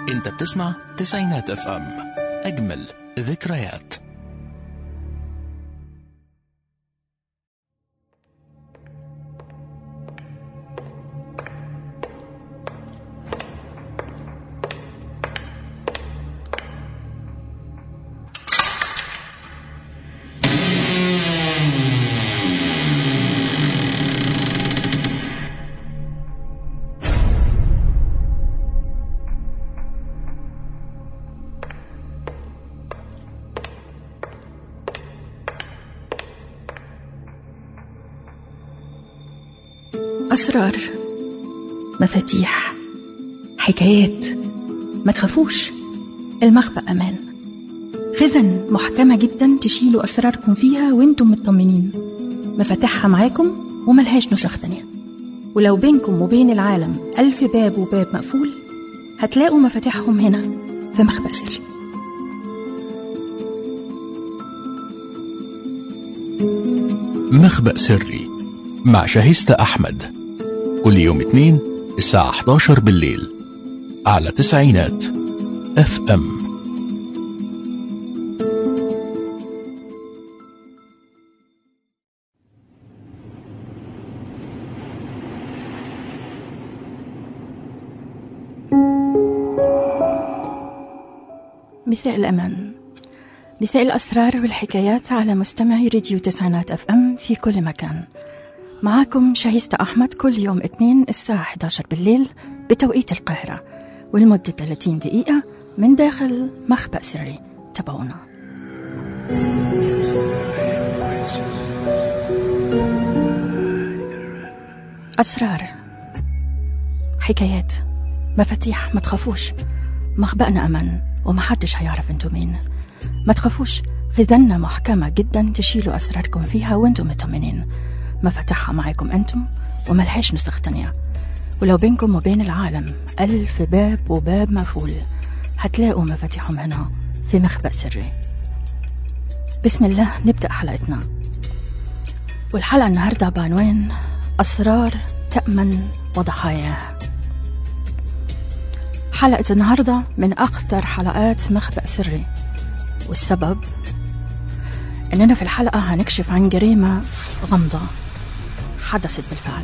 انت بتسمع تسعينات اف ام اجمل ذكريات أسرار مفاتيح حكايات ما تخافوش المخبأ أمان خزن محكمة جدا تشيلوا أسراركم فيها وانتم مطمنين مفاتيحها معاكم وملهاش نسخ تانية ولو بينكم وبين العالم ألف باب وباب مقفول هتلاقوا مفاتيحهم هنا في مخبأ سري مخبأ سري مع شاهستة أحمد كل يوم اثنين الساعة 11 بالليل على تسعينات اف ام مساء الأمان مساء الأسرار والحكايات على مستمعي راديو تسعينات أف أم في كل مكان معاكم شاهستة أحمد كل يوم اثنين الساعة 11 بالليل بتوقيت القاهرة ولمدة 30 دقيقة من داخل مخبأ سري تابعونا أسرار حكايات مفاتيح ما تخافوش مخبأنا أمان ومحدش هيعرف انتوا مين ما تخافوش خزاننا محكمة جدا تشيلوا أسراركم فيها وانتم مطمنين مفاتيحها معاكم انتم وملهاش نسخ تانية ولو بينكم وبين العالم ألف باب وباب مفول هتلاقوا مفاتيحهم هنا في مخبأ سري بسم الله نبدأ حلقتنا والحلقة النهاردة بعنوان أسرار تأمن وضحاياه حلقة النهاردة من أخطر حلقات مخبأ سري والسبب إننا في الحلقة هنكشف عن جريمة غامضة حدثت بالفعل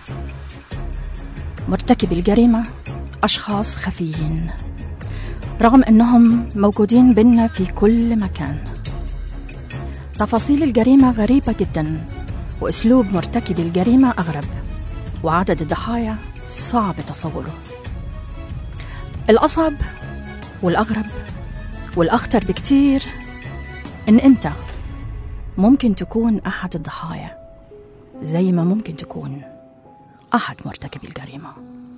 مرتكبي الجريمة أشخاص خفيين رغم أنهم موجودين بينا في كل مكان تفاصيل الجريمة غريبة جدا وأسلوب مرتكبي الجريمة أغرب وعدد الضحايا صعب تصوره الأصعب والأغرب والأخطر بكتير إن أنت ممكن تكون أحد الضحايا زي ما ممكن تكون أحد مرتكبي الجريمة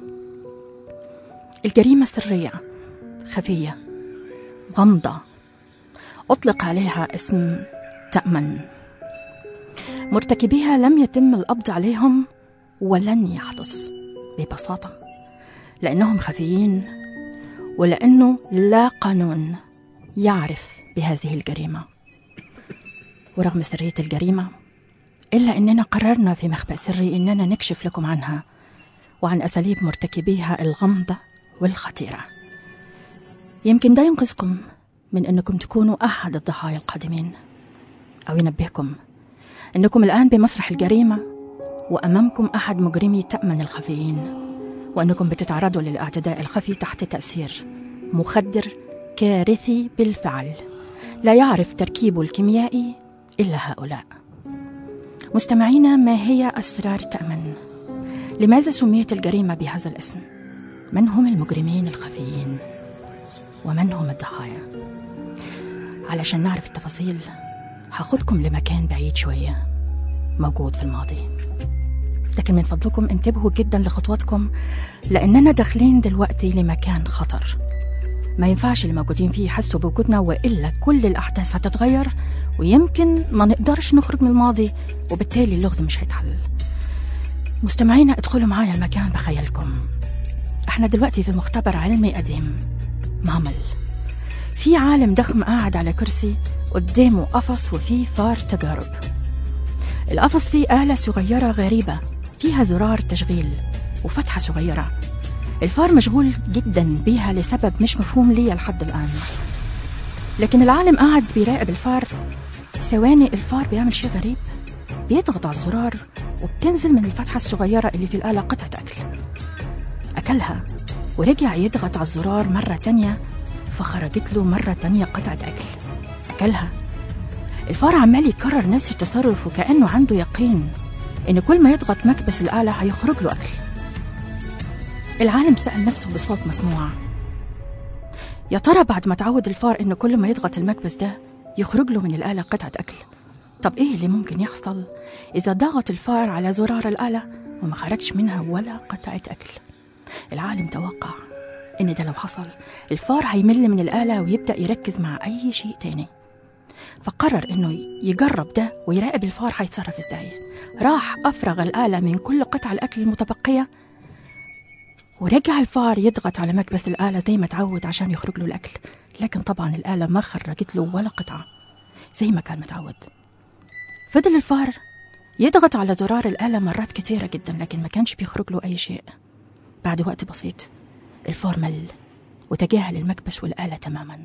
الجريمة سرية خفية غامضة أطلق عليها اسم تأمن مرتكبيها لم يتم القبض عليهم ولن يحدث ببساطة لأنهم خفيين ولأنه لا قانون يعرف بهذه الجريمة ورغم سرية الجريمة إلا أننا قررنا في مخبأ سري أننا نكشف لكم عنها وعن أساليب مرتكبيها الغامضة والخطيرة يمكن ده ينقذكم من أنكم تكونوا أحد الضحايا القادمين أو ينبهكم أنكم الآن بمسرح الجريمة وأمامكم أحد مجرمي تأمن الخفيين وأنكم بتتعرضوا للاعتداء الخفي تحت تأثير مخدر كارثي بالفعل لا يعرف تركيبه الكيميائي إلا هؤلاء مستمعينا ما هي أسرار تأمن؟ لماذا سميت الجريمة بهذا الاسم؟ من هم المجرمين الخفيين؟ ومن هم الضحايا؟ علشان نعرف التفاصيل هاخدكم لمكان بعيد شوية موجود في الماضي لكن من فضلكم انتبهوا جدا لخطواتكم لأننا داخلين دلوقتي لمكان خطر ما ينفعش اللي موجودين فيه يحسوا بوجودنا وإلا كل الأحداث هتتغير ويمكن ما نقدرش نخرج من الماضي وبالتالي اللغز مش هيتحل مستمعينا ادخلوا معايا المكان بخيالكم احنا دلوقتي في مختبر علمي قديم معمل في عالم ضخم قاعد على كرسي قدامه قفص وفيه فار تجارب القفص فيه آلة صغيرة غريبة فيها زرار تشغيل وفتحة صغيرة الفار مشغول جدا بيها لسبب مش مفهوم ليا لحد الآن لكن العالم قاعد بيراقب الفار ثواني الفار بيعمل شيء غريب بيضغط على الزرار وبتنزل من الفتحة الصغيرة اللي في الآلة قطعة أكل أكلها ورجع يضغط على الزرار مرة تانية فخرجت له مرة تانية قطعة أكل أكلها الفار عمال يكرر نفس التصرف وكأنه عنده يقين إن كل ما يضغط مكبس الآلة هيخرج له أكل العالم سأل نفسه بصوت مسموع يا ترى بعد ما تعود الفار إنه كل ما يضغط المكبس ده يخرج له من الآلة قطعة أكل طب إيه اللي ممكن يحصل إذا ضغط الفار على زرار الآلة وما خرجش منها ولا قطعة أكل العالم توقع إن ده لو حصل الفار هيمل من الآلة ويبدأ يركز مع أي شيء تاني فقرر إنه يجرب ده ويراقب الفار هيتصرف إزاي راح أفرغ الآلة من كل قطع الأكل المتبقية ورجع الفار يضغط على مكبس الآلة زي ما تعود عشان يخرج له الأكل لكن طبعا الآلة ما خرجت له ولا قطعة زي ما كان متعود فضل الفار يضغط على زرار الآلة مرات كتيرة جدا لكن ما كانش بيخرج له أي شيء بعد وقت بسيط الفار مل وتجاهل المكبس والآلة تماما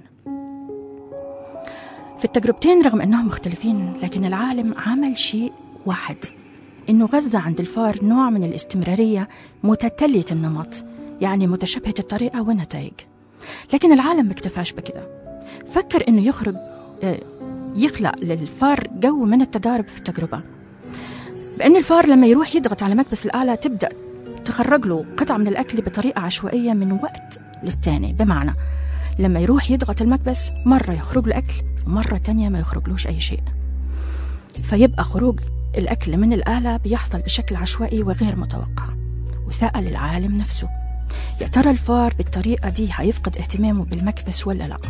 في التجربتين رغم أنهم مختلفين لكن العالم عمل شيء واحد إنه غذى عند الفار نوع من الاستمرارية متتالية النمط يعني متشابهة الطريقة والنتائج لكن العالم ما اكتفاش بكده فكر إنه يخرج آه، يخلق للفار جو من التجارب في التجربة بأن الفار لما يروح يضغط على مكبس الآلة تبدأ تخرج له قطعة من الأكل بطريقة عشوائية من وقت للتاني بمعنى لما يروح يضغط المكبس مرة يخرج له أكل ومرة تانية ما يخرجلوش أي شيء فيبقى خروج الأكل من الآلة بيحصل بشكل عشوائي وغير متوقع وسأل العالم نفسه يا ترى الفار بالطريقة دي هيفقد اهتمامه بالمكبس ولا لا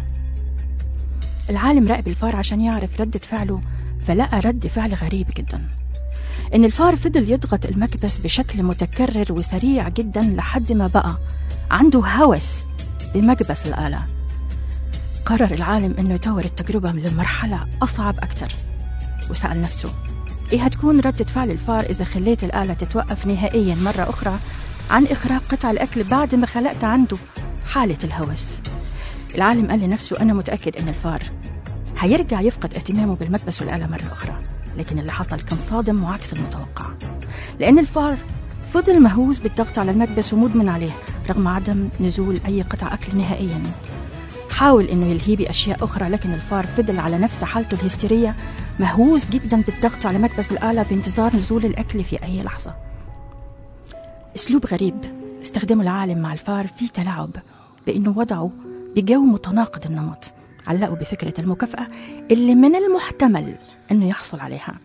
العالم راقب الفار عشان يعرف ردة فعله فلقى رد فعل غريب جدا إن الفار فضل يضغط المكبس بشكل متكرر وسريع جدا لحد ما بقى عنده هوس بمكبس الآلة قرر العالم إنه يطور التجربة لمرحلة أصعب أكثر وسأل نفسه إيه هتكون ردة فعل الفار إذا خليت الآلة تتوقف نهائيا مرة أخرى عن إخراج قطع الأكل بعد ما خلقت عنده حالة الهوس العالم قال لنفسه أنا متأكد إن الفار هيرجع يفقد اهتمامه بالمكبس والآلة مرة أخرى لكن اللي حصل كان صادم وعكس المتوقع لأن الفار فضل مهووس بالضغط على المكبس ومدمن عليه رغم عدم نزول أي قطع أكل نهائيا حاول إنه يلهيه بأشياء أخرى لكن الفار فضل على نفس حالته الهستيرية مهووس جدا بالضغط على مكبس الآلة في انتظار نزول الأكل في أي لحظة أسلوب غريب استخدمه العالم مع الفار في تلاعب بأنه وضعه بجو متناقض النمط علقوا بفكرة المكافأة اللي من المحتمل أنه يحصل عليها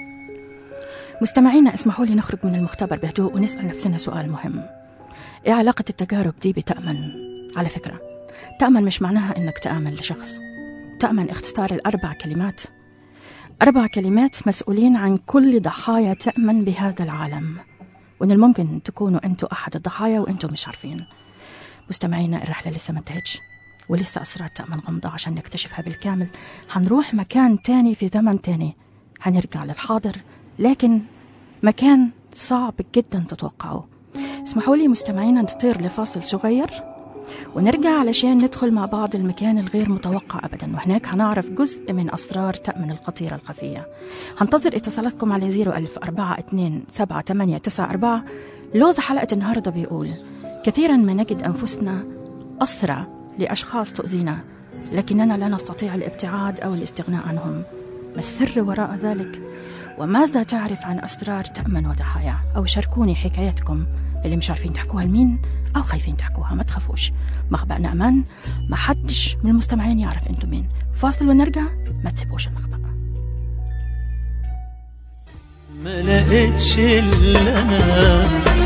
مستمعينا اسمحوا لي نخرج من المختبر بهدوء ونسأل نفسنا سؤال مهم إيه علاقة التجارب دي بتأمن؟ على فكرة تأمن مش معناها إنك تآمن لشخص تأمن اختصار الأربع كلمات أربع كلمات مسؤولين عن كل ضحايا تأمن بهذا العالم ومن الممكن تكونوا أنتوا أحد الضحايا وأنتوا مش عارفين مستمعينا الرحلة لسه ما انتهتش ولسه أسرار تأمن غمضة عشان نكتشفها بالكامل هنروح مكان تاني في زمن تاني هنرجع للحاضر لكن مكان صعب جدا تتوقعوه اسمحوا لي مستمعينا نطير لفاصل صغير ونرجع علشان ندخل مع بعض المكان الغير متوقع أبدا وهناك هنعرف جزء من أسرار تأمن الخطيرة الخفية هنتظر اتصالاتكم على 01000 427 7894 لوز حلقة النهاردة بيقول كثيرا ما نجد أنفسنا أسرى لأشخاص تؤذينا لكننا لا نستطيع الابتعاد أو الاستغناء عنهم ما السر وراء ذلك؟ وماذا تعرف عن أسرار تأمن وضحايا؟ أو شاركوني حكايتكم اللي مش عارفين تحكوها لمين أو خايفين تحكوها ما تخافوش مخبأنا أمان ما حدش من المستمعين يعرف أنتم مين فاصل ونرجع ما تسيبوش المخبأ ما لقيتش الا انا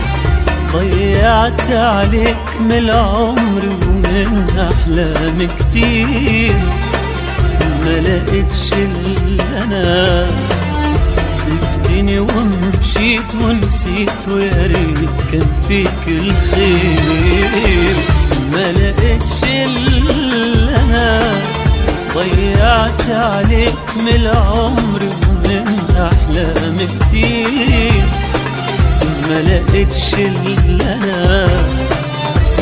ضيعت عليك من العمر ومن احلام كتير ما لقيتش الا انا سبتني ومشيت ونسيت ويا ريت كان فيك الخير ما لقيتش الا انا ضيعت عليك من العمر ومن احلام كتير ما لقيتش الا انا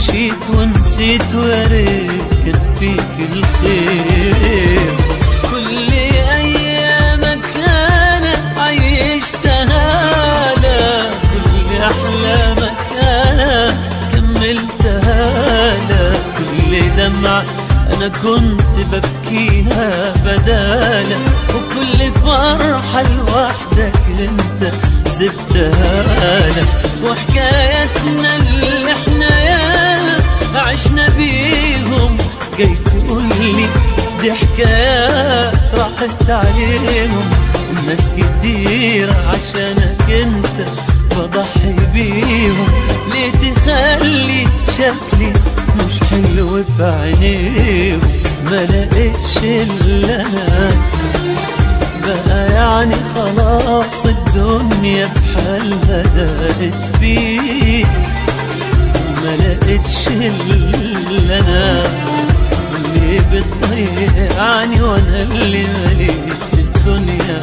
مشيت ونسيت ويا ريت كان فيك الخير كل ايامك انا عيشتها لك كل احلامك انا كملتها لك كل دمعة انا كنت ببكيها بدالك وكل فرحة لوحدك انت سبتها لك وحكايتنا اللي احنا ياما عشنا بيهم جاي تقولي دي حكايات راحت عليهم الناس كتير عشانك انت بضحي بيهم ليه تخلي شكلي مش حلو في عينيهم ما لقيتش الا انا بقى يعني خلاص الدنيا بحالها دارت بيك ما لقيتش الا انا اللي بتضيعني وانا اللي مليت الدنيا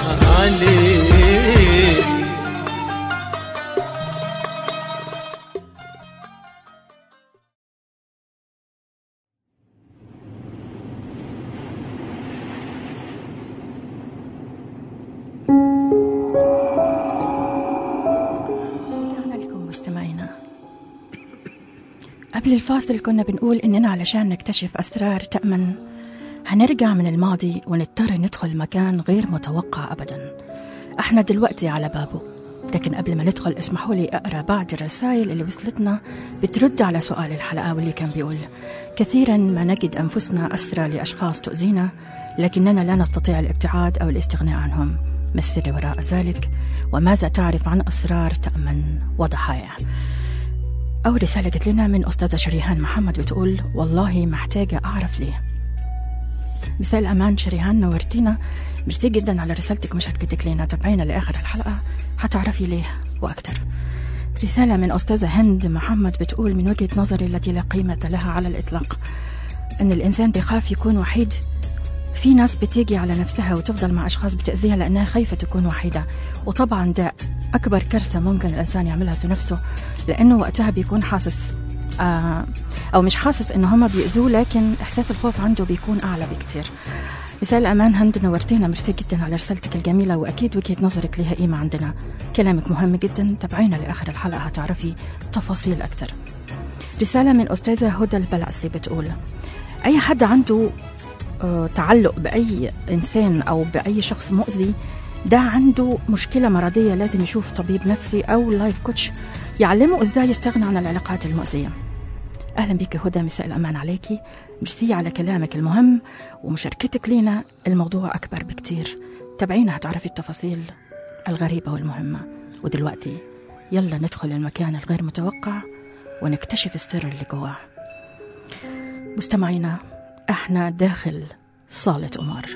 عليك رجعنا لكم مستمعينا قبل الفاصل كنا بنقول إننا علشان نكتشف أسرار تأمن هنرجع من الماضي ونضطر ندخل مكان غير متوقع أبدا احنا دلوقتي على بابه لكن قبل ما ندخل اسمحوا لي أقرأ بعض الرسائل اللي وصلتنا بترد على سؤال الحلقة واللي كان بيقول كثيرا ما نجد أنفسنا أسرى لأشخاص تؤذينا لكننا لا نستطيع الابتعاد أو الاستغناء عنهم ما السر وراء ذلك وماذا تعرف عن أسرار تأمن وضحايا أول رسالة جت لنا من أستاذة شريهان محمد بتقول والله محتاجة أعرف ليه مساء الأمان شريهان نورتينا ميرسي جدا على رسالتك ومشاركتك لنا تابعينا لآخر الحلقة حتعرفي ليه وأكثر رسالة من أستاذة هند محمد بتقول من وجهة نظري التي لا قيمة لها على الإطلاق أن الإنسان بيخاف يكون وحيد في ناس بتيجي على نفسها وتفضل مع أشخاص بتأذيها لأنها خايفة تكون وحيدة وطبعا ده أكبر كارثة ممكن الإنسان يعملها في نفسه لأنه وقتها بيكون حاسس آه أو مش حاسس إنه هم بيأذوه لكن إحساس الخوف عنده بيكون أعلى بكتير مساء الأمان هند نورتينا ميرسي جدا على رسالتك الجميلة وأكيد وجهة نظرك لها قيمة عندنا كلامك مهم جدا تابعينا لآخر الحلقة هتعرفي تفاصيل أكتر رسالة من أستاذة هدى البلعسي بتقول أي حد عنده آه، تعلق بأي إنسان أو بأي شخص مؤذي ده عنده مشكلة مرضية لازم يشوف طبيب نفسي أو لايف كوتش يعلمه إزاي يستغنى عن العلاقات المؤذية أهلا بك هدى مساء الأمان عليكي ميرسي على كلامك المهم ومشاركتك لنا الموضوع أكبر بكتير تابعينا هتعرفي التفاصيل الغريبة والمهمة ودلوقتي يلا ندخل المكان الغير متوقع ونكتشف السر اللي جواه مستمعينا احنا داخل صالة قمار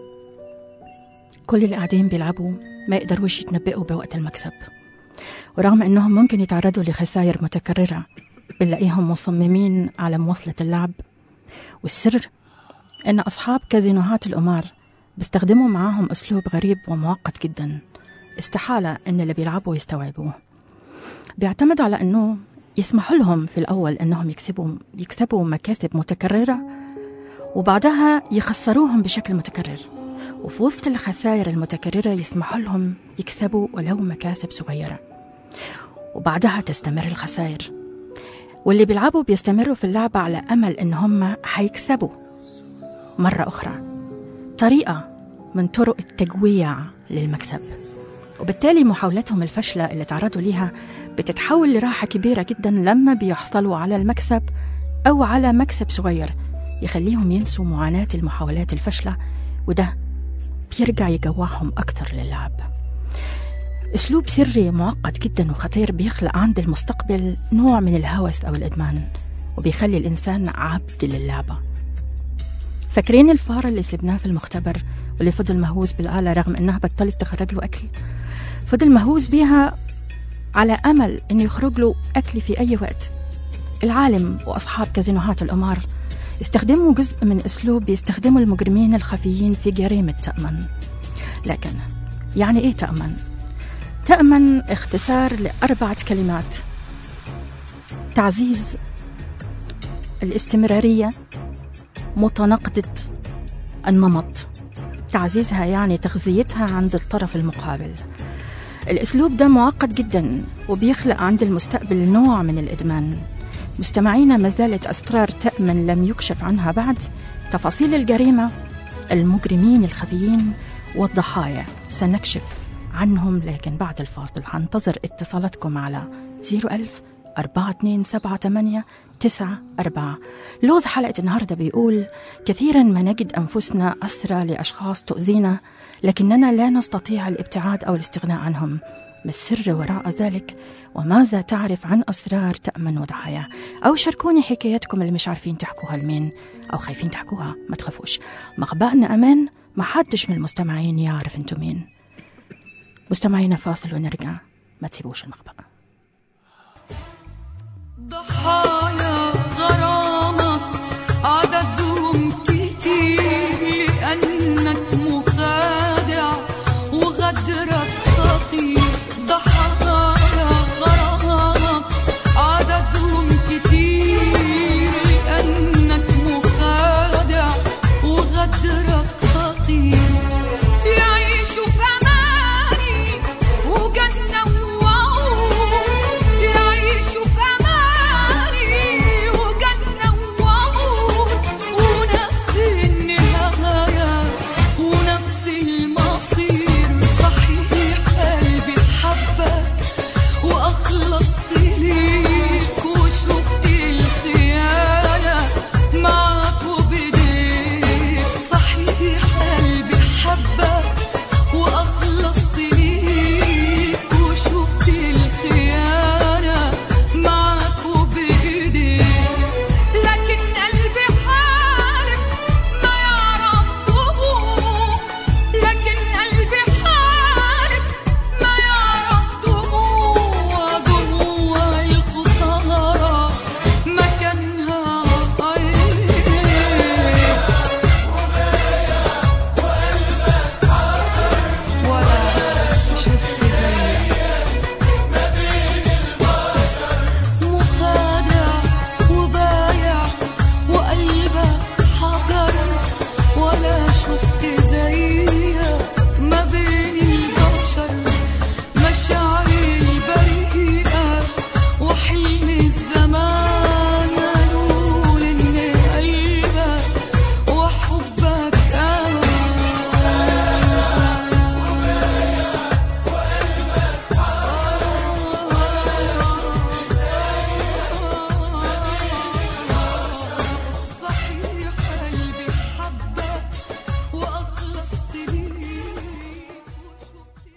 كل اللي قاعدين بيلعبوا ما يقدروش يتنبئوا بوقت المكسب ورغم انهم ممكن يتعرضوا لخسائر متكررة بنلاقيهم مصممين على مواصلة اللعب والسر ان اصحاب كازينوهات القمار بيستخدموا معاهم اسلوب غريب ومعقد جدا استحالة ان اللي بيلعبوا يستوعبوه بيعتمد على انه يسمحوا لهم في الاول انهم يكسبوا يكسبوا مكاسب متكرره وبعدها يخسروهم بشكل متكرر وفي وسط الخسائر المتكررة يسمحوا لهم يكسبوا ولو مكاسب صغيرة وبعدها تستمر الخسائر واللي بيلعبوا بيستمروا في اللعبة على أمل إن هم حيكسبوا مرة أخرى طريقة من طرق التجويع للمكسب وبالتالي محاولاتهم الفاشلة اللي تعرضوا ليها بتتحول لراحة كبيرة جدا لما بيحصلوا على المكسب أو على مكسب صغير يخليهم ينسوا معاناة المحاولات الفاشلة وده بيرجع يجوعهم أكتر للعب أسلوب سري معقد جدا وخطير بيخلق عند المستقبل نوع من الهوس أو الإدمان وبيخلي الإنسان عبد للعبة فاكرين الفار اللي سبناه في المختبر واللي فضل مهووس بالآلة رغم إنها بطلت تخرج له أكل فضل مهووس بيها على أمل إنه يخرج له أكل في أي وقت العالم وأصحاب كازينوهات القمار استخدموا جزء من أسلوب بيستخدمه المجرمين الخفيين في جريمة تأمن لكن يعني إيه تأمن؟ تأمن اختصار لأربعة كلمات تعزيز الاستمرارية متناقضة النمط تعزيزها يعني تغذيتها عند الطرف المقابل الأسلوب ده معقد جدا وبيخلق عند المستقبل نوع من الإدمان مستمعينا ما زالت أسرار تأمن لم يكشف عنها بعد تفاصيل الجريمة المجرمين الخفيين والضحايا سنكشف عنهم لكن بعد الفاصل هنتظر اتصالاتكم على 01000 4278 تسعة أربعة لوز حلقة النهاردة بيقول كثيرا ما نجد أنفسنا أسرى لأشخاص تؤذينا لكننا لا نستطيع الابتعاد أو الاستغناء عنهم ما السر وراء ذلك وماذا تعرف عن أسرار تأمن وضحايا أو شاركوني حكاياتكم اللي مش عارفين تحكوها لمين أو خايفين تحكوها ما تخافوش مخبأنا أمان ما حدش من المستمعين يعرف انتو مين مستمعينا فاصل ونرجع ما تسيبوش المخبأ ضحايا غرامك عددهم كتير لأنك مخادع وغدرك خطير ضحايا غرامك عددهم كتير لأنك مخادع وغدرك خطير يعيشوا في أماني وجنة ووعود يعيشوا في أماني وجنة ووعود ونفس النهاية ونفس المصير صحيح قلبي حبك وأخلصت ليك وشفت الخيانة معك وبديك صحيح قلبي حبك وأخلصت ليك وشفت الخيانة معك وبإيديك لكن قلبي حالف ما يعرف طموح لكن قلبي حالف ما يعرف دموع دموع الخسارة مكانها عيب ولا شفت زيك مخادع وبايع وقلبك حجر ولا شفت زيك ما بين البشر مشاعري البريئة وحلم الزمان قالوا إن قلبك وحبك صحيح قلبي حبك وأخلصت ليك وشفت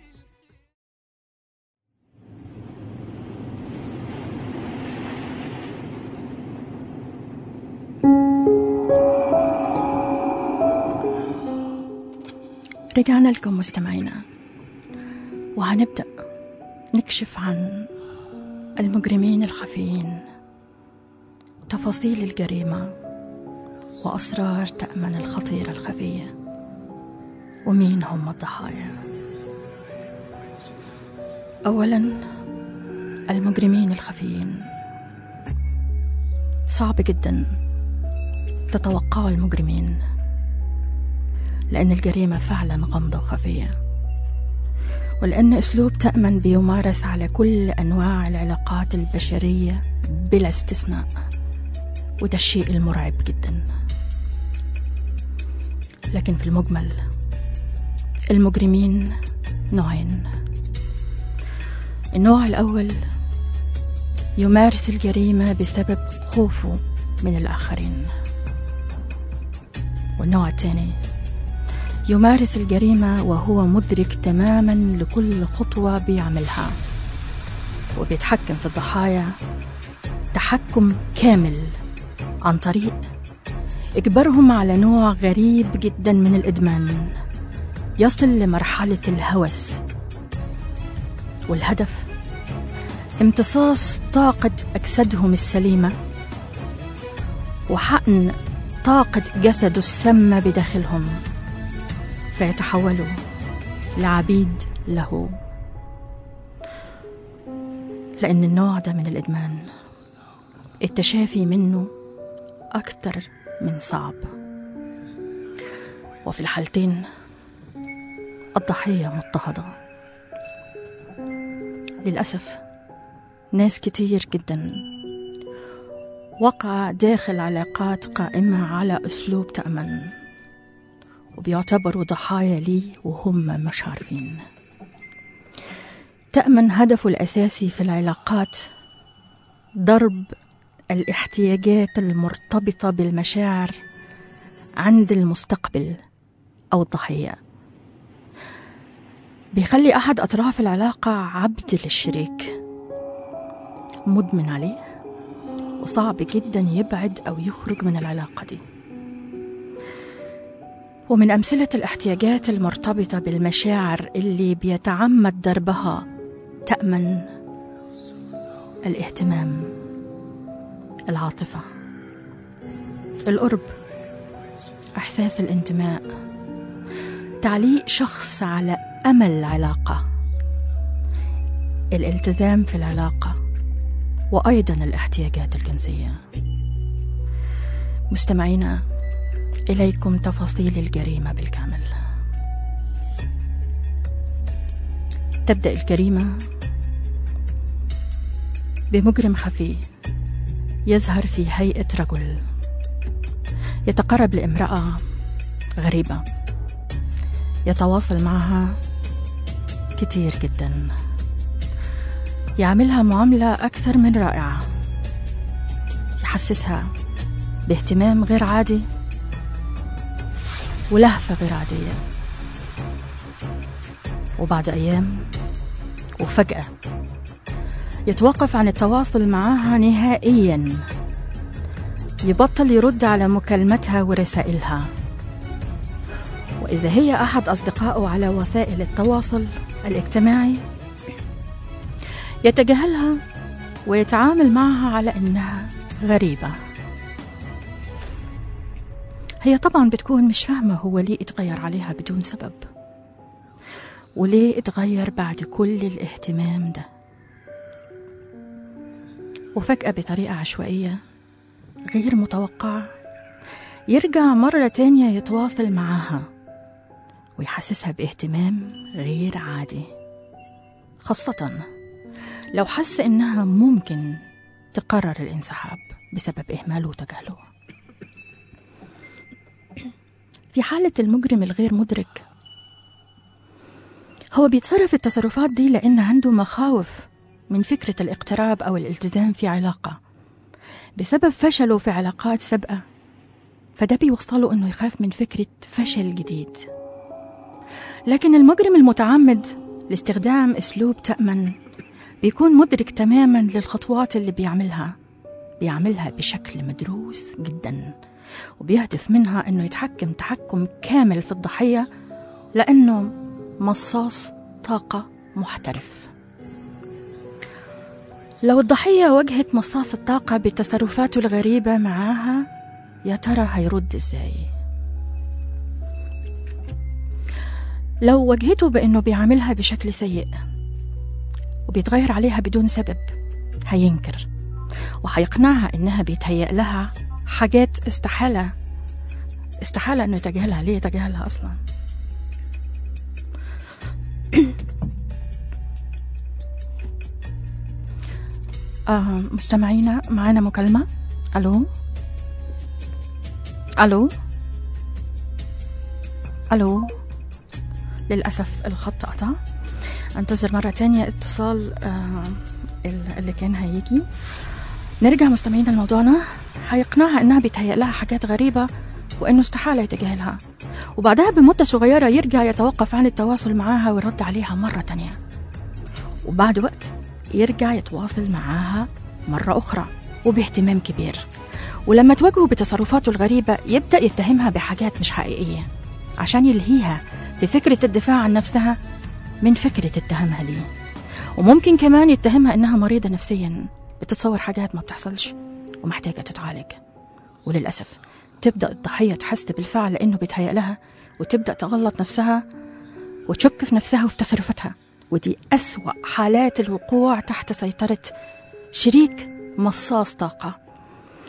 رجعنا لكم مستمعينا وهنبدأ نكشف عن المجرمين الخفيين تفاصيل الجريمة وأسرار تأمن الخطيرة الخفية ومين هم الضحايا أولا المجرمين الخفيين صعب جدا تتوقعوا المجرمين لأن الجريمة فعلا غامضة وخفية ولأن أسلوب تأمن بيمارس على كل أنواع العلاقات البشرية بلا استثناء وده الشيء المرعب جدا لكن في المجمل المجرمين نوعين النوع الأول يمارس الجريمة بسبب خوفه من الآخرين والنوع الثاني يمارس الجريمة وهو مدرك تماما لكل خطوة بيعملها وبيتحكم في الضحايا تحكم كامل عن طريق إجبارهم على نوع غريب جدا من الإدمان يصل لمرحلة الهوس والهدف امتصاص طاقة أجسادهم السليمة وحقن طاقة جسده السامة بداخلهم فيتحولوا لعبيد له لأن النوع ده من الإدمان التشافي منه أكثر من صعب وفي الحالتين الضحية مضطهدة للأسف ناس كتير جدا وقع داخل علاقات قائمة على أسلوب تأمن وبيعتبروا ضحايا ليه وهم مش عارفين تأمن هدفه الأساسي في العلاقات ضرب الاحتياجات المرتبطة بالمشاعر عند المستقبل أو الضحية بيخلي أحد أطراف العلاقة عبد للشريك مدمن عليه وصعب جدا يبعد أو يخرج من العلاقة دي ومن أمثلة الاحتياجات المرتبطة بالمشاعر اللي بيتعمد ضربها تأمن الاهتمام العاطفة القرب إحساس الانتماء تعليق شخص على أمل العلاقة الالتزام في العلاقة وأيضا الاحتياجات الجنسية مستمعينا إليكم تفاصيل الجريمة بالكامل تبدأ الجريمة بمجرم خفي يظهر في هيئة رجل يتقرب لامرأة غريبة يتواصل معها كتير جدا يعملها معاملة أكثر من رائعة يحسسها باهتمام غير عادي ولهفة غير عادية وبعد أيام وفجأة يتوقف عن التواصل معها نهائيا يبطل يرد على مكالمتها ورسائلها وإذا هي أحد أصدقائه على وسائل التواصل الاجتماعي يتجاهلها ويتعامل معها على إنها غريبة هي طبعا بتكون مش فاهمة هو ليه اتغير عليها بدون سبب وليه اتغير بعد كل الاهتمام ده وفجأة بطريقة عشوائية غير متوقعة يرجع مرة تانية يتواصل معاها ويحسسها باهتمام غير عادي خاصة لو حس إنها ممكن تقرر الانسحاب بسبب إهماله وتجاهله في حالة المجرم الغير مدرك هو بيتصرف التصرفات دي لأن عنده مخاوف من فكرة الاقتراب أو الالتزام في علاقة بسبب فشله في علاقات سابقة فده بيوصله إنه يخاف من فكرة فشل جديد لكن المجرم المتعمد لاستخدام أسلوب تأمن بيكون مدرك تماما للخطوات اللي بيعملها بيعملها بشكل مدروس جدا وبيهدف منها انه يتحكم تحكم كامل في الضحيه لانه مصاص طاقه محترف لو الضحيه واجهت مصاص الطاقه بتصرفاته الغريبه معاها يا ترى هيرد ازاي لو واجهته بانه بيعاملها بشكل سيء وبيتغير عليها بدون سبب هينكر وهيقنعها انها بيتهيأ لها حاجات استحالة استحالة انه يتجاهلها ليه يتجاهلها اصلا آه مستمعينا معانا مكالمة الو الو الو للأسف الخط قطع انتظر مرة تانية اتصال آه اللي كان هيجي نرجع مستمعين لموضوعنا هيقنعها انها بيتهيأ لها حاجات غريبة وانه استحالة يتجاهلها وبعدها بمدة صغيرة يرجع يتوقف عن التواصل معاها ويرد عليها مرة تانية وبعد وقت يرجع يتواصل معاها مرة أخرى وباهتمام كبير ولما تواجهه بتصرفاته الغريبة يبدأ يتهمها بحاجات مش حقيقية عشان يلهيها بفكرة الدفاع عن نفسها من فكرة اتهامها ليه وممكن كمان يتهمها إنها مريضة نفسيا بتتصور حاجات ما بتحصلش ومحتاجة تتعالج وللأسف تبدأ الضحية تحس بالفعل لأنه بيتهيأ لها وتبدأ تغلط نفسها وتشك في نفسها وفي تصرفاتها ودي أسوأ حالات الوقوع تحت سيطرة شريك مصاص طاقة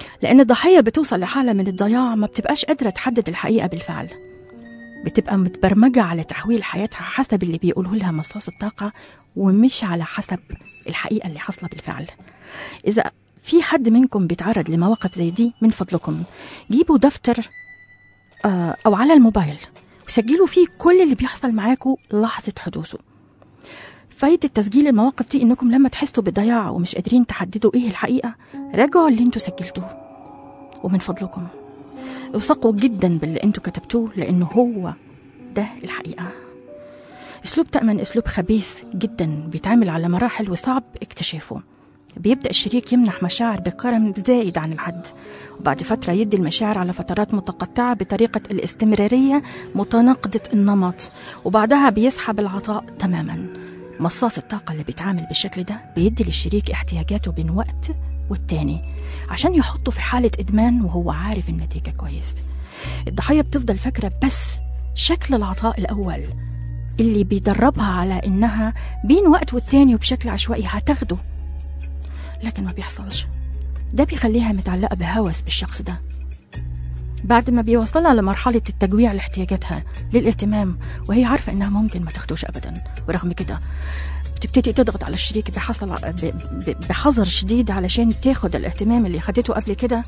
لأن الضحية بتوصل لحالة من الضياع ما بتبقاش قادرة تحدد الحقيقة بالفعل بتبقى متبرمجة على تحويل حياتها حسب اللي بيقوله لها مصاص الطاقة ومش على حسب الحقيقة اللي حاصلة بالفعل إذا في حد منكم بيتعرض لمواقف زي دي من فضلكم جيبوا دفتر آه، أو على الموبايل وسجلوا فيه كل اللي بيحصل معاكم لحظة حدوثه فايدة تسجيل المواقف دي إنكم لما تحسوا بالضياع ومش قادرين تحددوا إيه الحقيقة راجعوا اللي انتوا سجلتوه ومن فضلكم وثقوا جدا باللي انتوا كتبتوه لأنه هو ده الحقيقة أسلوب تأمن أسلوب خبيث جدا بيتعامل على مراحل وصعب اكتشافه بيبدأ الشريك يمنح مشاعر بكرم زايد عن الحد وبعد فترة يدي المشاعر على فترات متقطعة بطريقة الاستمرارية متناقضة النمط وبعدها بيسحب العطاء تماما مصاص الطاقة اللي بيتعامل بالشكل ده بيدي للشريك احتياجاته بين وقت والتاني عشان يحطه في حالة إدمان وهو عارف النتيجة كويس الضحية بتفضل فاكرة بس شكل العطاء الأول اللي بيدربها على إنها بين وقت والتاني وبشكل عشوائي هتاخده لكن ما بيحصلش ده بيخليها متعلقة بهوس بالشخص ده بعد ما بيوصلها لمرحلة التجويع لاحتياجاتها للاهتمام وهي عارفة إنها ممكن ما تاخدوش أبدا ورغم كده بتبتدي تضغط على الشريك بحصل ب- ب- بحذر شديد علشان تاخد الاهتمام اللي خدته قبل كده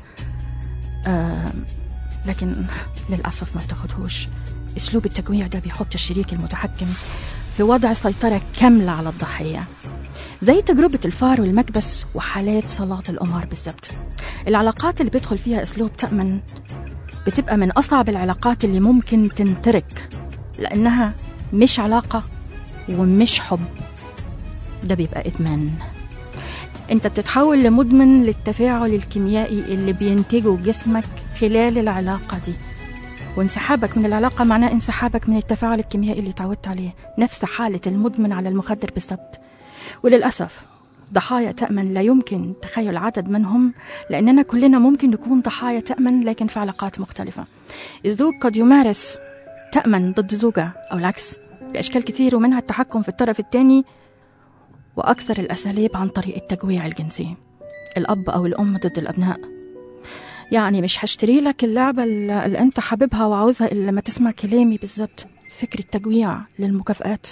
آه لكن للأسف ما بتاخدهوش أسلوب التجويع ده بيحط الشريك المتحكم في وضع سيطرة كاملة على الضحية زي تجربة الفار والمكبس وحالات صلاة القمار بالظبط العلاقات اللي بيدخل فيها أسلوب تأمن بتبقى من أصعب العلاقات اللي ممكن تنترك لأنها مش علاقة ومش حب ده بيبقى إدمان انت بتتحول لمدمن للتفاعل الكيميائي اللي بينتجه جسمك خلال العلاقة دي وانسحابك من العلاقة معناه انسحابك من التفاعل الكيميائي اللي تعودت عليه نفس حالة المدمن على المخدر بالضبط وللأسف ضحايا تأمن لا يمكن تخيل عدد منهم لأننا كلنا ممكن نكون ضحايا تأمن لكن في علاقات مختلفة الزوج قد يمارس تأمن ضد زوجة أو العكس بأشكال كثير ومنها التحكم في الطرف الثاني وأكثر الأساليب عن طريق التجويع الجنسي الأب أو الأم ضد الأبناء يعني مش هشتري لك اللعبة اللي اللي أنت حاببها وعاوزها إلا لما تسمع كلامي بالظبط فكرة تجويع للمكافآت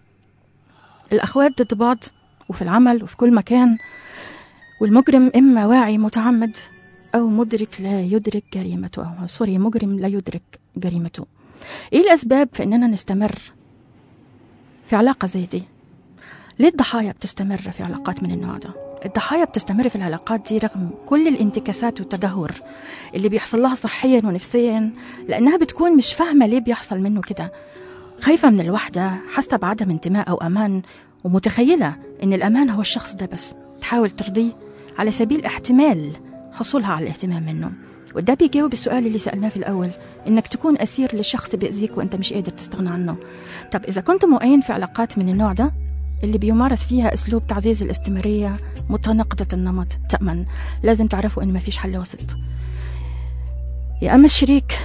الأخوات ضد بعض وفي العمل وفي كل مكان والمجرم إما واعي متعمد أو مدرك لا يدرك جريمته أو سوري مجرم لا يدرك جريمته إيه الأسباب في إننا نستمر في علاقة زي دي ليه الضحايا بتستمر في علاقات من النوع ده الضحايا بتستمر في العلاقات دي رغم كل الانتكاسات والتدهور اللي بيحصل لها صحيا ونفسيا لأنها بتكون مش فاهمة ليه بيحصل منه كده خايفة من الوحدة حاسة بعدم انتماء أو أمان ومتخيلة إن الأمان هو الشخص ده بس تحاول ترضيه على سبيل احتمال حصولها على الاهتمام منه وده بيجاوب السؤال اللي سألناه في الأول إنك تكون أسير لشخص بيأذيك وأنت مش قادر تستغنى عنه طب إذا كنت مؤين في علاقات من النوع ده اللي بيمارس فيها أسلوب تعزيز الاستمرارية متناقضة النمط تأمن لازم تعرفوا إن مفيش حل وسط يا أما الشريك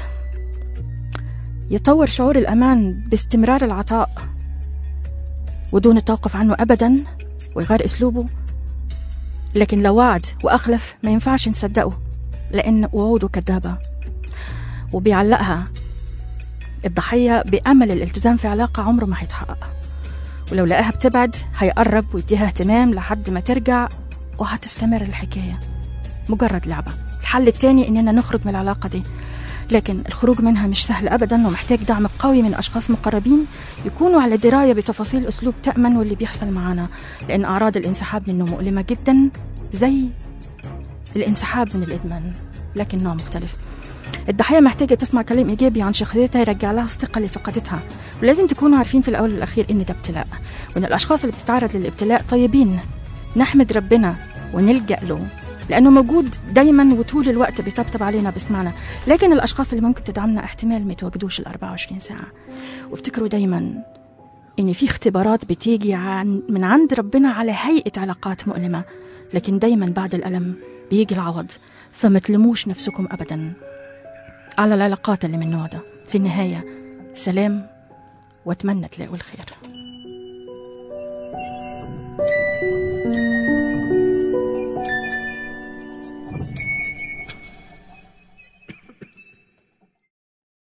يطور شعور الأمان باستمرار العطاء ودون التوقف عنه أبدا ويغير أسلوبه لكن لو وعد وأخلف ما ينفعش نصدقه لأن وعوده كذابة وبيعلقها الضحية بأمل الالتزام في علاقة عمره ما هيتحقق ولو لقاها بتبعد هيقرب ويديها اهتمام لحد ما ترجع وهتستمر الحكاية مجرد لعبة الحل التاني إننا نخرج من العلاقة دي لكن الخروج منها مش سهل أبدا ومحتاج دعم قوي من أشخاص مقربين يكونوا على دراية بتفاصيل أسلوب تأمن واللي بيحصل معانا لأن أعراض الانسحاب منه مؤلمة جدا زي الانسحاب من الإدمان لكن نوع مختلف الضحية محتاجة تسمع كلام إيجابي عن شخصيتها يرجع لها الثقة اللي فقدتها ولازم تكونوا عارفين في الأول والأخير إن ده ابتلاء وإن الأشخاص اللي بتتعرض للابتلاء طيبين نحمد ربنا ونلجأ له لأنه موجود دايما وطول الوقت بيطبطب علينا بيسمعنا لكن الأشخاص اللي ممكن تدعمنا احتمال ما يتواجدوش ال 24 ساعة وافتكروا دايما إن في اختبارات بتيجي عن من عند ربنا على هيئة علاقات مؤلمة لكن دايما بعد الألم بيجي العوض فما تلموش نفسكم أبدا على العلاقات اللي من النوع ده في النهاية سلام واتمنى تلاقوا الخير